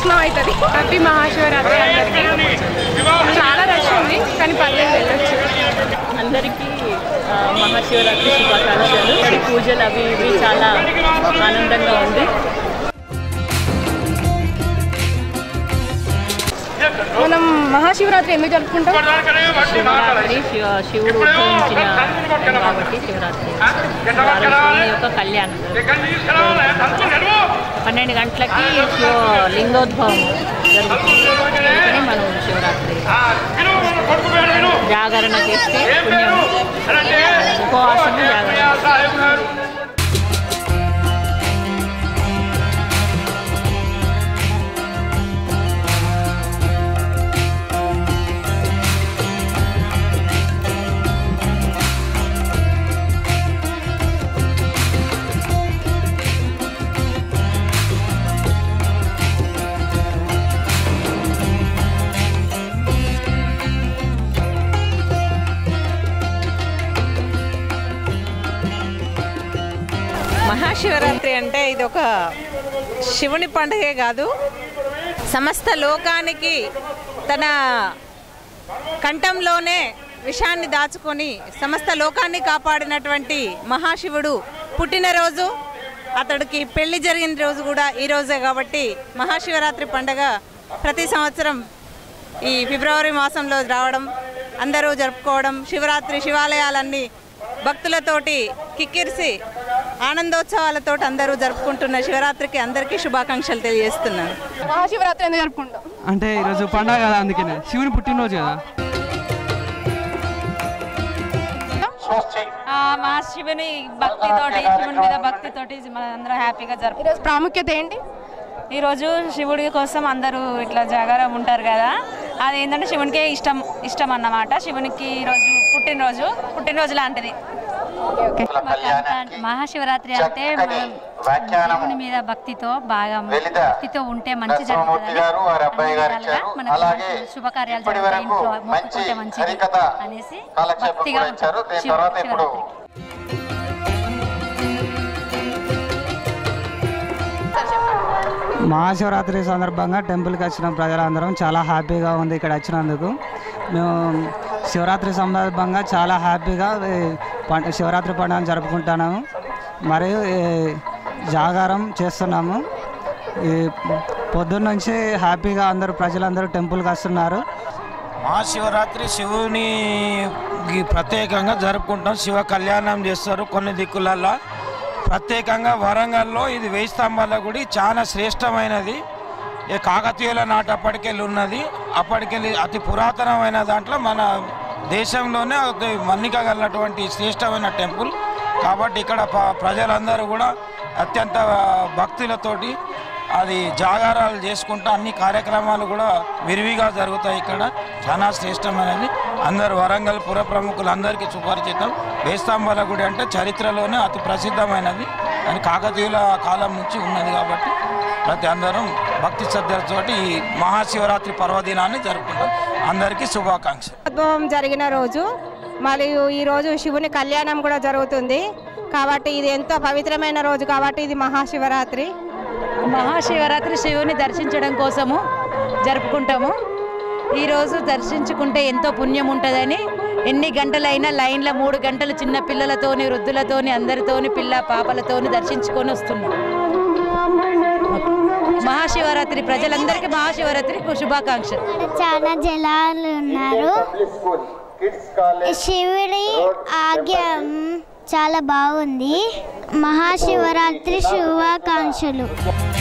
దర్శనం అవుతుంది హ్యాపీ మహాశివరాత్రి అందరికీ చాలా రష్ ఉంది కానీ పర్లేదు వెళ్ళొచ్చు అందరికీ ఆ, మహాశివరాత్రి శుభాకాంక్షలు ఈ పూజలు అవి ఇవి చాలా ఆనందంగా ఉంది మనం మహాశివరాత్రి ఎందుకు జరుపుకుంటాం శివరాత్రి శివ శివుడు ఉద్భవించిన టైం కాబట్టి శివరాత్రి శివుని యొక్క కళ్యాణం పన్నెండు గంటలకి శివ లింగోద్భవం జరుగుతుంది అందుకని మనం శివరాత్రి జాగరణ చేస్తే పుణ్యము ఉపవాసము జాగరణ మహాశివరాత్రి అంటే ఇది ఒక శివుని పండుగే కాదు సమస్త లోకానికి తన కంఠంలోనే విషాన్ని దాచుకొని సమస్త లోకాన్ని కాపాడినటువంటి మహాశివుడు పుట్టినరోజు అతడికి పెళ్లి జరిగిన రోజు కూడా ఈ రోజే కాబట్టి మహాశివరాత్రి పండగ ప్రతి సంవత్సరం ఈ ఫిబ్రవరి మాసంలో రావడం అందరూ జరుపుకోవడం శివరాత్రి శివాలయాలన్నీ భక్తులతోటి కిక్కిరిసి ఆనందోత్సవాలతో అందరూ జరుపుకుంటున్న శివరాత్రికి అందరికీ శుభాకాంక్షలు తెలియజేస్తున్నాను మహాశివరాత్రి ఎందుకు జరుపుకుంటాం అంటే ఈరోజు పండగ కదా అందుకనే శివుని పుట్టినరోజు కదా మా శివుని భక్తితోటి శివుని మీద భక్తితోటి అందరూ హ్యాపీగా జరుపు ఈరోజు ప్రాముఖ్యత ఏంటి ఈరోజు శివుడి కోసం అందరూ ఇట్లా జాగారం ఉంటారు కదా అది ఏంటంటే శివునికే ఇష్టం ఇష్టం అన్నమాట శివునికి ఈరోజు పుట్టినరోజు పుట్టినరోజు లాంటిది మహాశివరాత్రి అంటే మనం దేవుని మీద భక్తితో బాగా భక్తితో ఉంటే మంచి జరుగుతుంది మనకి శుభకార్యాలు జరుగుతాయి ఇంట్లో మొక్కుకుంటే మంచిది అనేసి భక్తిగా ఉంటాం శివ- శివరాత్రికి మహాశివరాత్రి సందర్భంగా టెంపుల్కి వచ్చిన ప్రజలందరం చాలా హ్యాపీగా ఉంది ఇక్కడ వచ్చినందుకు మేము శివరాత్రి సందర్భంగా చాలా హ్యాపీగా ఈ పం- శివరాత్రి పండుగను జరుపుకుంటున్నాము మరియు ఈ జాగారం చేస్తున్నాము ఈ పొద్దున్న నుంచి హ్యాపీగా అందరూ ప్రజలందరూ టెంపుల్కి వస్తున్నారు మహాశివరాత్రి శివుని కి ప్రత్యేకంగా జరుపుకుంటాం శివ కళ్యాణం చేస్తారు కొన్ని దిక్కులల్లో ప్రత్యేకంగా వరంగల్లో ఇది వెయ్యి స్తంభాల గుడి చాలా శ్రేష్టమైనది ఈ కాకతీయుల నాటి అప్పటికెళ్ళి ఉన్నది అప్పటికెళ్ళి అతి పురాతనమైన దాంట్లో మన దేశంలోనే అతి మన్నిక గలటువంటి శ్రేష్టమైన టెంపుల్ కాబట్టి ఇక్కడ ప- ప్రజలందరూ కూడా అత్యంత భక్తులతోటి అది జాగారాలు చేసుకుంటూ అన్ని కార్యక్రమాలు కూడా విరివిగా జరుగుతాయి ఇక్కడ చాలా శ్రేష్టమైనది అందరు వరంగల్ పుర ప్రముఖులు అందరికీ సుపరిచితం వేస్తాంబాల గుడి అంటే చరిత్రలోనే అతి ప్రసిద్ధమైనది అని కాకతీయుల కాలం నుంచి ఉన్నది కాబట్టి ప్రతి అందరం భక్తి శ్రద్ధలతోటి ఈ మహాశివరాత్రి పర్వదినాన్ని జరుపుకుంటాం అందరికీ శుభాకాంక్షలు ఉద్భవం జరిగిన రోజు మరియు ఈ రోజు శివుని కళ్యాణం కూడా జరుగుతుంది కాబట్టి ఇది ఎంతో పవిత్రమైన రోజు కాబట్టి ఇది మహాశివరాత్రి మహాశివరాత్రి శివుని దర్శించడం కోసము జరుపుకుంటాము ఈరోజు దర్శించుకుంటే ఎంతో పుణ్యం ఉంటుందని ఎన్ని గంటలైనా లైన్లో మూడు గంటలు చిన్న పిల్లలతోని వృద్ధులతోని అందరితోని పిల్ల పాపలతోని దర్శించుకొని వస్తున్నాం మహాశివరాత్రి ప్రజలందరికీ మహాశివరాత్రి శుభాకాంక్షలు చాలా జలాలు ఉన్నారు శివుడి ఆజ్ఞం చాలా బాగుంది మహాశివరాత్రి శుభాకాంక్షలు